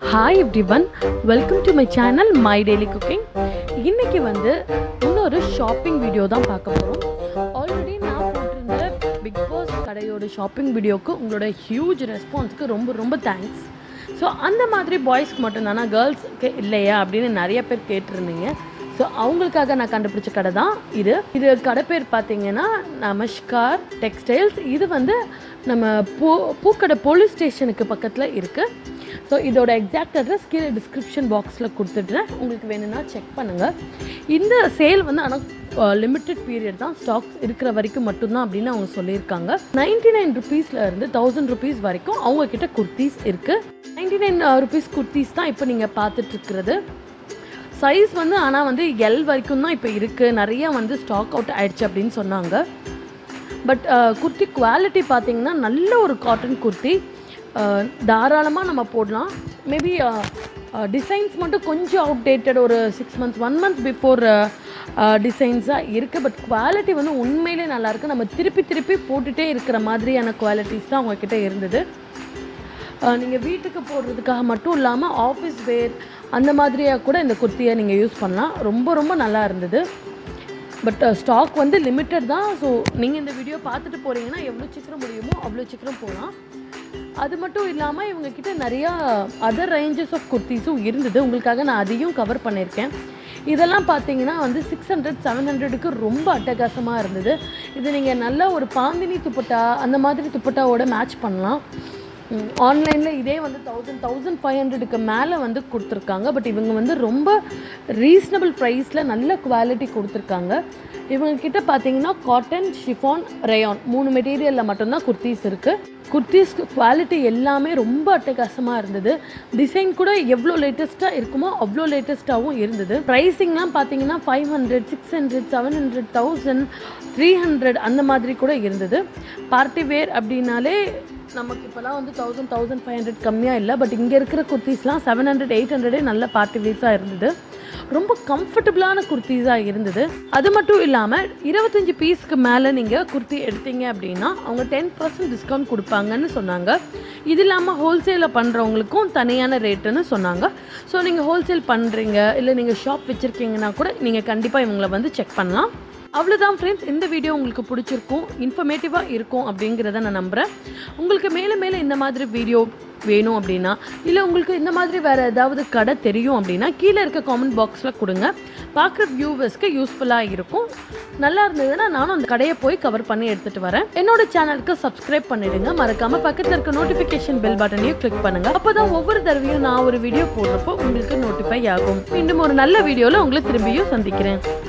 hi everyone welcome to my channel my daily cooking இன்னைக்கு வந்து இன்னொரு shopping video தான் பார்க்க போகிறோம் ஆல்ரெடி நான் போட்டிருந்த பிக் பாஸ் கடையோட ஷாப்பிங் வீடியோக்கு உங்களோட ஹியூஜ் ரெஸ்பான்ஸ்க்கு ரொம்ப ரொம்ப தேங்க்ஸ் ஸோ அந்த மாதிரி பாய்ஸ்க்கு மட்டும்தானா கேர்ள்ஸ்க்கு இல்லையா அப்படின்னு நிறைய பேர் கேட்டிருந்தீங்க ஸோ அவங்களுக்காக நான் கண்டுபிடிச்ச கடை தான் இது இது கடை பேர் பார்த்தீங்கன்னா நமஸ்கார் டெக்ஸ்டைல்ஸ் இது வந்து நம்ம பூ பூக்கடை போலீஸ் ஸ்டேஷனுக்கு பக்கத்தில் இருக்குது ஸோ இதோட எக்ஸாக்ட் அட்ரஸ் கீழே டிஸ்கிரிப்ஷன் பாக்ஸில் கொடுத்துட்றேன் உங்களுக்கு வேணும்னா செக் பண்ணுங்கள் இந்த சேல் வந்து ஆனால் லிமிட்டட் பீரியட் தான் ஸ்டாக்ஸ் இருக்கிற வரைக்கும் மட்டும்தான் அப்படின்னு அவங்க சொல்லியிருக்காங்க நைன்டி நைன் ருபீஸில் இருந்து தௌசண்ட் ருபீஸ் வரைக்கும் அவங்க கிட்ட குர்த்திஸ் இருக்குது நைன்டி நைன் ருபீஸ் குர்த்திஸ் தான் இப்போ நீங்கள் பார்த்துட்டு இருக்கிறது சைஸ் வந்து ஆனால் வந்து எல் வரைக்கும் தான் இப்போ இருக்குது நிறைய வந்து ஸ்டாக் அவுட் ஆயிடுச்சு அப்படின்னு சொன்னாங்க பட் குர்த்தி குவாலிட்டி பார்த்தீங்கன்னா நல்ல ஒரு காட்டன் குர்த்தி தாராளமாக நம்ம போடலாம் மேபி டிசைன்ஸ் மட்டும் கொஞ்சம் அவுடேட்டட் ஒரு six months one month before டிசைன்ஸாக இருக்குது பட் குவாலிட்டி வந்து உண்மையிலே நல்லாயிருக்கு நம்ம திருப்பி திருப்பி போட்டுகிட்டே இருக்கிற மாதிரியான குவாலிட்டிஸ் தான் அவங்கக்கிட்ட இருந்தது நீங்கள் வீட்டுக்கு போடுறதுக்காக மட்டும் இல்லாமல் ஆஃபீஸ் வேர் அந்த மாதிரியாக கூட இந்த குர்த்தியை நீங்கள் யூஸ் பண்ணலாம் ரொம்ப ரொம்ப நல்லா இருந்தது பட் ஸ்டாக் வந்து லிமிட்டட் தான் ஸோ நீங்கள் இந்த வீடியோ பார்த்துட்டு போகிறீங்கன்னா எவ்வளோ சீக்கிரம் முடியுமோ அவ்வளோ சீக்கிரம் போகலாம் அது மட்டும் இல்லாமல் இவங்கக்கிட்ட நிறையா அதர் ரேஞ்சஸ் ஆஃப் குர்த்திஸும் இருந்தது உங்களுக்காக நான் அதையும் கவர் பண்ணியிருக்கேன் இதெல்லாம் பார்த்தீங்கன்னா வந்து சிக்ஸ் ஹண்ட்ரட் செவன் ஹண்ட்ரடுக்கு ரொம்ப அட்டகாசமாக இருந்தது இது நீங்கள் நல்ல ஒரு பாந்தினி துப்பட்டா அந்த மாதிரி துப்பட்டாவோட மேட்ச் பண்ணலாம் ஆன்லைனில் இதே வந்து தௌசண்ட் தௌசண்ட் ஃபைவ் ஹண்ட்ரடுக்கு மேலே வந்து கொடுத்துருக்காங்க பட் இவங்க வந்து ரொம்ப ரீசனபிள் ப்ரைஸில் நல்ல குவாலிட்டி கொடுத்துருக்காங்க இவங்கக்கிட்ட பார்த்தீங்கன்னா காட்டன் ஷிஃபான் ரேயான் மூணு மெட்டீரியலில் மட்டும்தான் குர்த்திஸ் இருக்குது குர்த்திஸ் குவாலிட்டி எல்லாமே ரொம்ப அட்டகாசமாக இருந்தது டிசைன் கூட எவ்வளோ லேட்டஸ்ட்டாக இருக்குமோ அவ்வளோ லேட்டஸ்ட்டாகவும் இருந்தது ப்ரைஸிங்லாம் பார்த்தீங்கன்னா five hundred six hundred seven hundred thousand three hundred அந்த மாதிரி கூட இருந்தது பார்ட்டி வேர் அப்படின்னாலே நமக்கு இப்போலாம் வந்து தௌசண்ட் தௌசண்ட் ஃபைவ் ஹண்ட்ரட் கம்மியாக இல்லை பட் இங்கே இருக்கிற குர்த்திஸ்லாம் செவன் ஹண்ட்ரட் எயிட் ஹண்ட்ரடே நல்ல பார்ட்டி வேர்ஸாக இருந்தது ரொம்ப கம்ஃபர்டபுளான குர்த்திஸாக இருந்தது அது மட்டும் இல்லாமல் இருபத்தஞ்சி பீஸ்க்கு மேலே நீங்கள் குர்த்தி எடுத்தீங்க அப்படின்னா அவங்க டென் பர்சன்ட் டிஸ்கவுண்ட் கொடுப்பாங்கன்னு சொன்னாங்க இது இல்லாமல் ஹோல்சேலில் பண்ணுறவங்களுக்கும் தனியான ரேட்டுன்னு சொன்னாங்க ஸோ நீங்கள் ஹோல்சேல் பண்ணுறீங்க இல்லை நீங்கள் ஷாப் வச்சுருக்கீங்கன்னா கூட நீங்கள் கண்டிப்பாக இவங்களை வந்து செக் பண்ணலாம் அவ்வளோதான் ஃப்ரெண்ட்ஸ் இந்த வீடியோ உங்களுக்கு பிடிச்சிருக்கும் இன்ஃபர்மேட்டிவாக இருக்கும் அப்படிங்கிறத நான் நம்புகிறேன் உங்களுக்கு மேலே மேலே இந்த மாதிரி வீடியோ வேணும் அப்படின்னா இல்லை உங்களுக்கு இந்த மாதிரி வேறு ஏதாவது கடை தெரியும் அப்படின்னா கீழே இருக்க காமெண்ட் பாக்ஸில் கொடுங்க பார்க்குற வியூவர்ஸ்க்கு யூஸ்ஃபுல்லாக இருக்கும் நல்லா இருந்ததுன்னா நானும் அந்த கடையை போய் கவர் பண்ணி எடுத்துகிட்டு வரேன் என்னோட சேனலுக்கு சப்ஸ்கிரைப் பண்ணிடுங்க மறக்காமல் பக்கத்தில் இருக்க நோட்டிஃபிகேஷன் பெல் பட்டனையும் கிளிக் பண்ணுங்கள் அப்போ தான் ஒவ்வொரு தடவையும் நான் ஒரு வீடியோ போடுறப்போ உங்களுக்கு நோட்டிஃபை ஆகும் மீண்டும் ஒரு நல்ல வீடியோவில் உங்களை திரும்பியும் சந்திக்கிறேன்